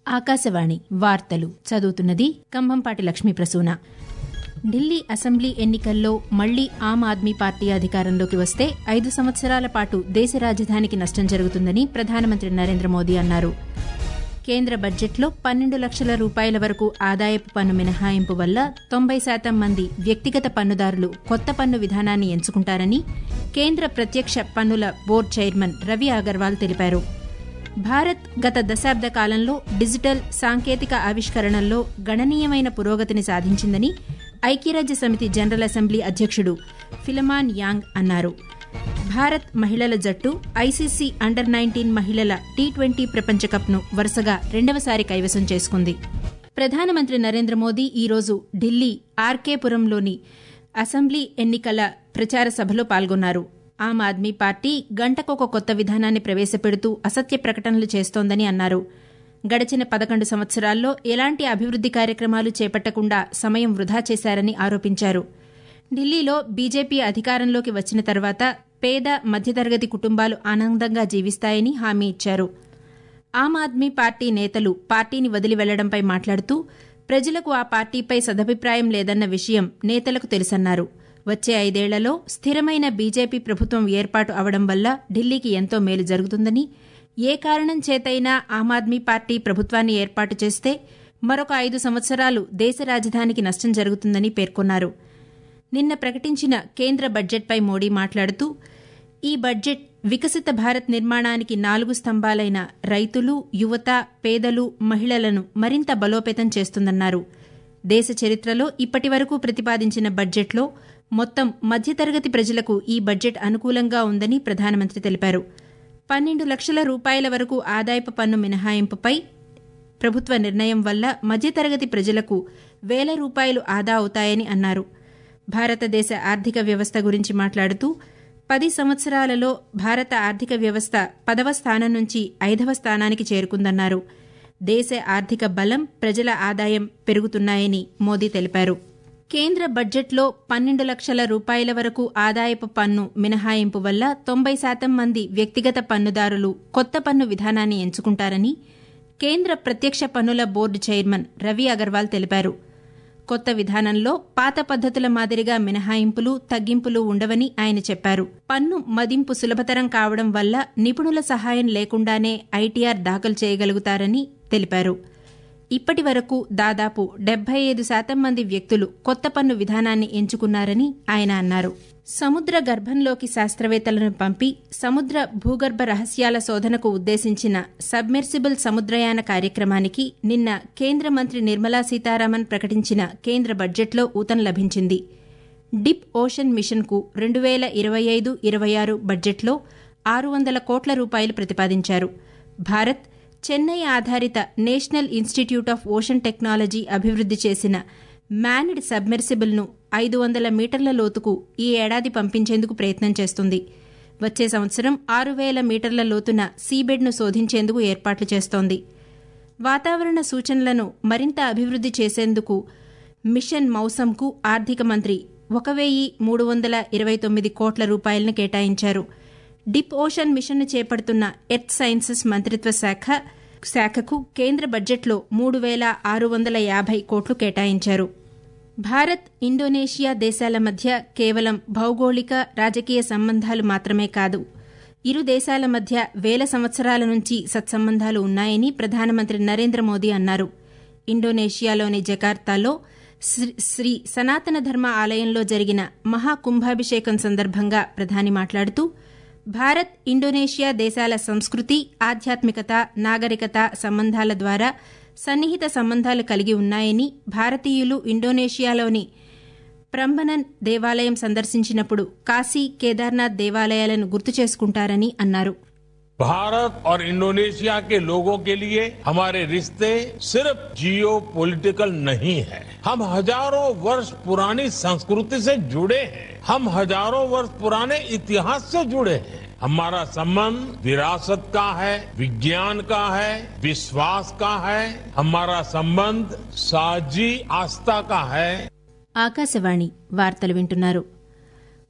ఆకాశవాణి వార్తలు చదువుతున్నది కంభంపాటి లక్ష్మీ ప్రసూన ఢిల్లీ అసెంబ్లీ ఎన్నికల్లో మళ్లీ ఆమ్ ఆద్మీ పార్టీ అధికారంలోకి వస్తే ఐదు సంవత్సరాల పాటు దేశ రాజధానికి నష్టం జరుగుతుందని ప్రధానమంత్రి నరేంద్ర మోదీ అన్నారు కేంద్ర బడ్జెట్లో పన్నెండు లక్షల రూపాయల వరకు ఆదాయపు పన్ను మినహాయింపు వల్ల తొంభై శాతం మంది వ్యక్తిగత పన్నుదారులు కొత్త పన్ను విధానాన్ని ఎంచుకుంటారని కేంద్ర ప్రత్యక్ష పన్నుల బోర్డు చైర్మన్ రవి అగర్వాల్ తెలిపారు భారత్ గత దశాబ్ద కాలంలో డిజిటల్ సాంకేతిక ఆవిష్కరణల్లో గణనీయమైన పురోగతిని సాధించిందని ఐక్యరాజ్య సమితి జనరల్ అసెంబ్లీ అధ్యక్షుడు ఫిలమాన్ యాంగ్ అన్నారు భారత్ మహిళల జట్టు ఐసీసీ అండర్ నైన్టీన్ మహిళల టీ ట్వంటీ ప్రపంచకప్ను వరుసగా రెండవసారి కైవసం చేసుకుంది ప్రధానమంత్రి నరేంద్ర మోదీ ఈరోజు ఢిల్లీ ఆర్కేపురంలోని అసెంబ్లీ ఎన్నికల ప్రచార సభలో పాల్గొన్నారు ఆమ్ ఆద్మీ పార్టీ గంటకొక కొత్త విధానాన్ని ప్రవేశపెడుతూ అసత్య ప్రకటనలు చేస్తోందని అన్నారు గడిచిన పదకొండు సంవత్సరాల్లో ఎలాంటి అభివృద్ది కార్యక్రమాలు చేపట్టకుండా సమయం వృధా చేశారని ఆరోపించారు ఢిల్లీలో బీజేపీ అధికారంలోకి వచ్చిన తర్వాత పేద మధ్యతరగతి కుటుంబాలు ఆనందంగా జీవిస్తాయని హామీ ఇచ్చారు ఆమ్ ఆద్మీ పార్టీ నేతలు పార్టీని వదిలి వెళ్లడంపై మాట్లాడుతూ ప్రజలకు ఆ పార్టీపై సదభిప్రాయం లేదన్న విషయం నేతలకు తెలుసన్నారు వచ్చే ఐదేళ్లలో స్థిరమైన బీజేపీ ప్రభుత్వం ఏర్పాటు అవడం వల్ల ఢిల్లీకి ఎంతో మేలు జరుగుతుందని ఏ కారణం చేతైనా ఆమ్ ఆద్మీ పార్టీ ప్రభుత్వాన్ని ఏర్పాటు చేస్తే మరొక ఐదు సంవత్సరాలు దేశ రాజధానికి నష్టం జరుగుతుందని పేర్కొన్నారు నిన్న ప్రకటించిన కేంద్ర బడ్జెట్పై మోడీ మాట్లాడుతూ ఈ బడ్జెట్ వికసిత భారత్ నిర్మాణానికి నాలుగు స్తంభాలైన రైతులు యువత పేదలు మహిళలను మరింత బలోపేతం చేస్తుందన్నారు దేశ చరిత్రలో ఇప్పటి వరకు ప్రతిపాదించిన బడ్జెట్లో మొత్తం మధ్యతరగతి ప్రజలకు ఈ బడ్జెట్ అనుకూలంగా ఉందని ప్రధానమంత్రి తెలిపారు పన్నెండు లక్షల రూపాయల వరకు ఆదాయపు పన్ను మినహాయింపుపై ప్రభుత్వ నిర్ణయం వల్ల మధ్యతరగతి ప్రజలకు వేల రూపాయలు ఆదా అవుతాయని అన్నారు భారతదేశ ఆర్థిక వ్యవస్థ గురించి మాట్లాడుతూ పది సంవత్సరాలలో భారత ఆర్థిక వ్యవస్థ పదవ స్థానం నుంచి ఐదవ స్థానానికి చేరుకుందన్నారు దేశ ఆర్థిక బలం ప్రజల ఆదాయం పెరుగుతున్నాయని మోదీ తెలిపారు కేంద్ర బడ్జెట్లో పన్నెండు లక్షల రూపాయల వరకు ఆదాయపు పన్ను మినహాయింపు వల్ల తొంభై శాతం మంది వ్యక్తిగత పన్నుదారులు కొత్త పన్ను విధానాన్ని ఎంచుకుంటారని కేంద్ర ప్రత్యక్ష పన్నుల బోర్డు చైర్మన్ రవి అగర్వాల్ తెలిపారు కొత్త విధానంలో పాత పద్దతుల మాదిరిగా మినహాయింపులు తగ్గింపులు ఉండవని ఆయన చెప్పారు పన్ను మదింపు సులభతరం కావడం వల్ల నిపుణుల సహాయం లేకుండానే ఐటీఆర్ దాఖలు చేయగలుగుతారని తెలిపారు ఇప్పటి వరకు దాదాపు డెబ్బై ఐదు శాతం మంది వ్యక్తులు కొత్త పన్ను విధానాన్ని ఎంచుకున్నారని ఆయన అన్నారు సముద్ర గర్భంలోకి శాస్త్రవేత్తలను పంపి సముద్ర భూగర్భ రహస్యాల శోధనకు ఉద్దేశించిన సబ్మెర్సిబుల్ సముద్రయాన కార్యక్రమానికి నిన్న కేంద్ర మంత్రి నిర్మలా సీతారామన్ ప్రకటించిన కేంద్ర బడ్జెట్లో ఊతం లభించింది డిప్ ఓషన్ మిషన్కు రెండు వేల ఇరవై ఐదు ఇరవై ఆరు బడ్జెట్లో ఆరు వందల కోట్ల రూపాయలు ప్రతిపాదించారు భారత్ చెన్నై ఆధారిత National Institute of Ocean Technology అభివృద్ది చేసిన మ్యాన్డ్ సబ్మెర్సిబుల్ను ఐదు వందల మీటర్ల లోతుకు ఈ ఏడాది పంపించేందుకు ప్రయత్నం చేస్తుంది వచ్చే సంవత్సరం ఆరు వేల మీటర్ల లోతున సీబెడ్ను శోధించేందుకు ఏర్పాట్లు చేస్తోంది వాతావరణ సూచనలను మరింత అభివృద్ది చేసేందుకు మిషన్ మౌసంకు ఆర్థిక మంత్రి ఒక వెయ్యి మూడు వందల ఇరవై తొమ్మిది కోట్ల రూపాయలను కేటాయించారు డిప్ ఓషన్ మిషన్ను చేపడుతున్న ఎర్త్ సైన్సెస్ మంత్రిత్వ శాఖ శాఖకు కేంద్ర బడ్జెట్లో మూడు వేల ఆరు వందల యాభై కోట్లు కేటాయించారు భారత్ ఇండోనేషియా దేశాల మధ్య కేవలం భౌగోళిక రాజకీయ సంబంధాలు మాత్రమే కాదు ఇరు దేశాల మధ్య వేల సంవత్సరాల నుంచి సత్సంబంధాలు ఉన్నాయని ప్రధానమంత్రి నరేంద్ర మోదీ అన్నారు ఇండోనేషియాలోని జకార్తాలో శ్రీ సనాతన ధర్మ ఆలయంలో జరిగిన మహాకుంభాభిషేకం సందర్భంగా ప్రధాని మాట్లాడుతూ భారత్ ఇండోనేషియా దేశాల సంస్కృతి ఆధ్యాత్మికత నాగరికత సంబంధాల ద్వారా సన్నిహిత సంబంధాలు కలిగి ఉన్నాయని భారతీయులు ఇండోనేషియాలోని ప్రంబనన్ దేవాలయం సందర్శించినప్పుడు కాశీ కేదార్నాథ్ దేవాలయాలను గుర్తు చేసుకుంటారని అన్నారు भारत और इंडोनेशिया के लोगों के लिए हमारे रिश्ते सिर्फ जियो पॉलिटिकल नहीं है हम हजारों वर्ष पुरानी संस्कृति से जुड़े हैं हम हजारों वर्ष पुराने इतिहास से जुड़े हैं हमारा संबंध विरासत का है विज्ञान का है विश्वास का है हमारा संबंध साझी आस्था का है ఆకాశవాణి వార్తలు వింటున్నారు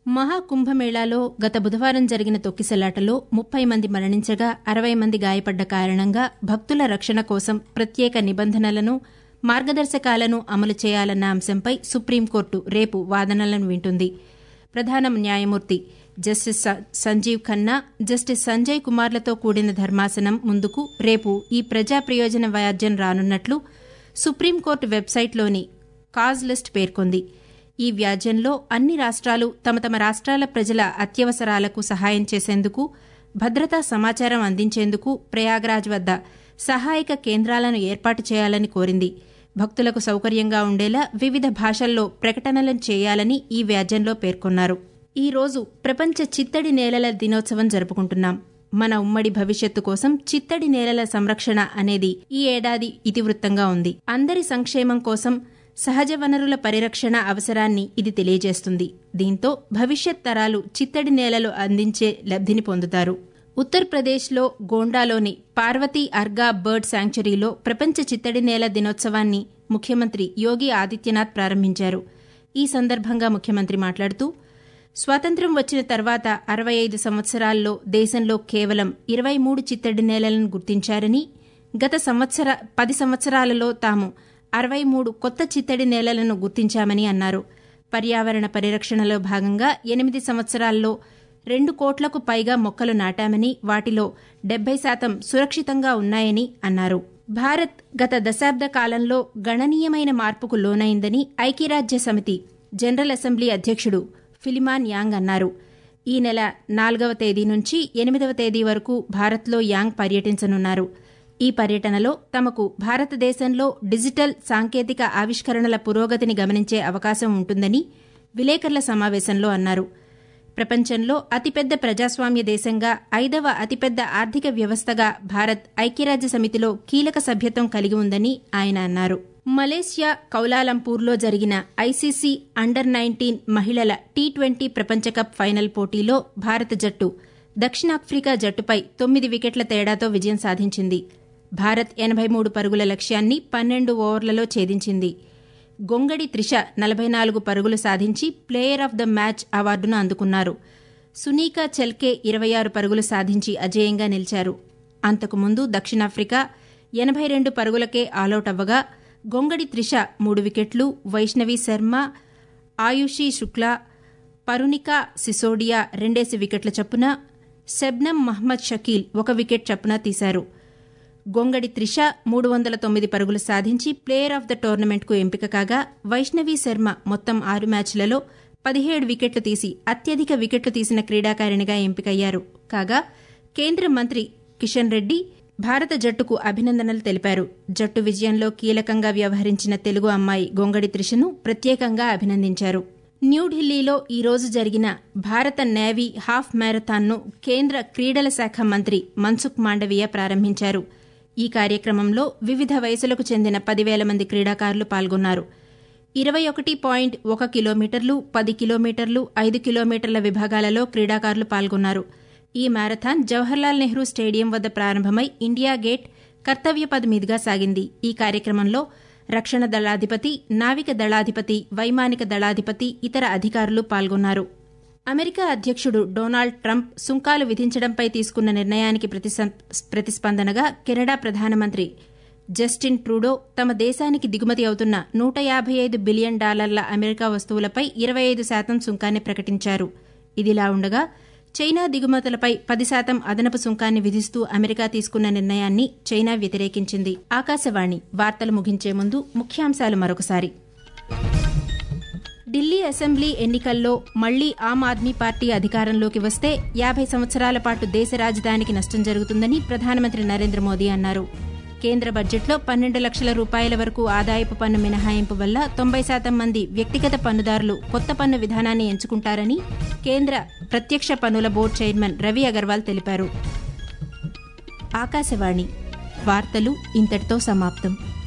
మహాకుంభమేళాలో గత బుధవారం జరిగిన తొక్కిసలాటలో ముప్పై మంది మరణించగా అరవై మంది గాయపడ్డ కారణంగా భక్తుల రక్షణ కోసం ప్రత్యేక నిబంధనలను మార్గదర్శకాలను అమలు చేయాలన్న అంశంపై సుప్రీంకోర్టు రేపు వాదనలను వింటుంది ప్రధాన న్యాయమూర్తి జస్టిస్ సంజీవ్ ఖన్నా జస్టిస్ సంజయ్ కుమార్లతో కూడిన ధర్మాసనం ముందుకు రేపు ఈ ప్రజా ప్రయోజన వ్యాజ్యం రానున్నట్లు సుప్రీంకోర్టు వెబ్సైట్లోని కాజ్ లిస్ట్ పేర్కొంది ఈ వ్యాజ్యంలో అన్ని రాష్ట్రాలు తమ తమ రాష్ట్రాల ప్రజల అత్యవసరాలకు సహాయం చేసేందుకు భద్రతా సమాచారం అందించేందుకు ప్రయాగ్రాజ్ వద్ద సహాయక కేంద్రాలను ఏర్పాటు చేయాలని కోరింది భక్తులకు సౌకర్యంగా ఉండేలా వివిధ భాషల్లో ప్రకటనలను చేయాలని ఈ వ్యాజ్యంలో పేర్కొన్నారు ఈ రోజు ప్రపంచ చిత్తడి నేలల దినోత్సవం జరుపుకుంటున్నాం మన ఉమ్మడి భవిష్యత్తు కోసం చిత్తడి నేలల సంరక్షణ అనేది ఈ ఏడాది ఇతివృత్తంగా ఉంది అందరి సంక్షేమం కోసం సహజ వనరుల పరిరక్షణ అవసరాన్ని ఇది తెలియజేస్తుంది దీంతో భవిష్యత్ తరాలు చిత్తడి నేలలు అందించే లబ్ధిని పొందుతారు ఉత్తరప్రదేశ్లో గోండాలోని పార్వతీ అర్గా బర్డ్ శాంక్చురీలో ప్రపంచ చిత్తడి నేల దినోత్సవాన్ని ముఖ్యమంత్రి యోగి ఆదిత్యనాథ్ ప్రారంభించారు ఈ సందర్భంగా ముఖ్యమంత్రి మాట్లాడుతూ స్వాతంత్ర్యం వచ్చిన తర్వాత అరవై ఐదు సంవత్సరాల్లో దేశంలో కేవలం ఇరవై మూడు చిత్తడి నేలలను గుర్తించారని గత సంవత్సర పది సంవత్సరాలలో తాము అరవై మూడు కొత్త చిత్తడి నేలలను గుర్తించామని అన్నారు పర్యావరణ పరిరక్షణలో భాగంగా ఎనిమిది సంవత్సరాల్లో రెండు కోట్లకు పైగా మొక్కలు నాటామని వాటిలో డెబ్బై శాతం సురక్షితంగా ఉన్నాయని అన్నారు భారత్ గత దశాబ్ద కాలంలో గణనీయమైన మార్పుకు లోనైందని ఐక్యరాజ్య సమితి జనరల్ అసెంబ్లీ అధ్యక్షుడు ఫిలిమాన్ యాంగ్ అన్నారు ఈ నెల నాలుగవ తేదీ నుంచి ఎనిమిదవ తేదీ వరకు భారత్లో యాంగ్ పర్యటించనున్నారు ఈ పర్యటనలో తమకు భారతదేశంలో డిజిటల్ సాంకేతిక ఆవిష్కరణల పురోగతిని గమనించే అవకాశం ఉంటుందని విలేకరుల సమావేశంలో అన్నారు ప్రపంచంలో అతిపెద్ద ప్రజాస్వామ్య దేశంగా ఐదవ అతిపెద్ద ఆర్థిక వ్యవస్థగా భారత్ ఐక్యరాజ్య సమితిలో కీలక సభ్యత్వం కలిగి ఉందని ఆయన అన్నారు మలేసియా కౌలాలంపూర్లో జరిగిన ఐసీసీ అండర్ నైన్టీన్ మహిళల టీ ట్వంటీ ప్రపంచకప్ ఫైనల్ పోటీలో భారత జట్టు దక్షిణాఫ్రికా జట్టుపై తొమ్మిది వికెట్ల తేడాతో విజయం సాధించింది భారత్ ఎనబై మూడు పరుగుల లక్ష్యాన్ని పన్నెండు ఓవర్లలో ఛేదించింది గొంగడి త్రిష నలభై నాలుగు పరుగులు సాధించి ప్లేయర్ ఆఫ్ ద మ్యాచ్ అవార్డును అందుకున్నారు సునీకా చెల్కే ఇరవై ఆరు పరుగులు సాధించి అజేయంగా నిలిచారు అంతకుముందు దక్షిణాఫ్రికా ఎనబై రెండు పరుగులకే ఆలౌట్ అవ్వగా గొంగడి త్రిష మూడు వికెట్లు వైష్ణవి శర్మ ఆయుషి శుక్లా పరునికా సిసోడియా రెండేసి వికెట్ల చొప్పున శబ్నం మహ్మద్ షకీల్ ఒక వికెట్ చొప్పున తీశారు గొంగడి త్రిష మూడు వందల తొమ్మిది పరుగులు సాధించి ప్లేయర్ ఆఫ్ ద టోర్నమెంట్కు ఎంపిక కాగా వైష్ణవి శర్మ మొత్తం ఆరు మ్యాచ్లలో పదిహేడు వికెట్లు తీసి అత్యధిక వికెట్లు తీసిన క్రీడాకారిణిగా ఎంపికయ్యారు కాగా కేంద్ర మంత్రి కిషన్ రెడ్డి భారత జట్టుకు అభినందనలు తెలిపారు జట్టు విజయంలో కీలకంగా వ్యవహరించిన తెలుగు అమ్మాయి గొంగడి త్రిషను ప్రత్యేకంగా అభినందించారు న్యూఢిల్లీలో ఈ రోజు జరిగిన భారత నేవీ హాఫ్ మ్యారథాన్ను కేంద్ర క్రీడల శాఖ మంత్రి మన్సుఖ్ మాండవీయ ప్రారంభించారు ఈ కార్యక్రమంలో వివిధ వయసులకు చెందిన పదివేల మంది క్రీడాకారులు పాల్గొన్నారు ఇరవై ఒకటి పాయింట్ ఒక కిలోమీటర్లు పది కిలోమీటర్లు ఐదు కిలోమీటర్ల విభాగాలలో క్రీడాకారులు పాల్గొన్నారు ఈ మ్యారథాన్ జవహర్లాల్ నెహ్రూ స్టేడియం వద్ద ప్రారంభమై ఇండియా గేట్ కర్తవ్యపథ్ మీదుగా సాగింది ఈ కార్యక్రమంలో రక్షణ దళాధిపతి నావిక దళాధిపతి వైమానిక దళాధిపతి ఇతర అధికారులు పాల్గొన్నారు అమెరికా అధ్యక్షుడు డొనాల్డ్ ట్రంప్ సుంకాలు విధించడంపై తీసుకున్న నిర్ణయానికి ప్రతిస్పందనగా కెనడా ప్రధానమంత్రి జస్టిన్ ట్రూడో తమ దేశానికి దిగుమతి అవుతున్న నూట యాభై ఐదు బిలియన్ డాలర్ల అమెరికా వస్తువులపై ఇరవై ఐదు శాతం సుంకాన్ని ప్రకటించారు ఇదిలా ఉండగా చైనా దిగుమతులపై పది శాతం అదనపు సుంకాన్ని విధిస్తూ అమెరికా తీసుకున్న నిర్ణయాన్ని చైనా వ్యతిరేకించింది ఆకాశవాణి వార్తలు ముగించే ముందు ముఖ్యాంశాలు మరొకసారి ఢిల్లీ అసెంబ్లీ ఎన్నికల్లో మళ్లీ ఆమ్ ఆద్మీ పార్టీ అధికారంలోకి వస్తే యాభై సంవత్సరాల పాటు దేశ రాజధానికి నష్టం జరుగుతుందని ప్రధానమంత్రి నరేంద్ర మోదీ అన్నారు కేంద్ర బడ్జెట్లో పన్నెండు లక్షల రూపాయల వరకు ఆదాయపు పన్ను మినహాయింపు వల్ల తొంభై శాతం మంది వ్యక్తిగత పన్నుదారులు కొత్త పన్ను విధానాన్ని ఎంచుకుంటారని కేంద్ర ప్రత్యక్ష పన్నుల బోర్డు చైర్మన్ రవి అగర్వాల్ తెలిపారు ఆకాశవాణి వార్తలు ఇంతటితో సమాప్తం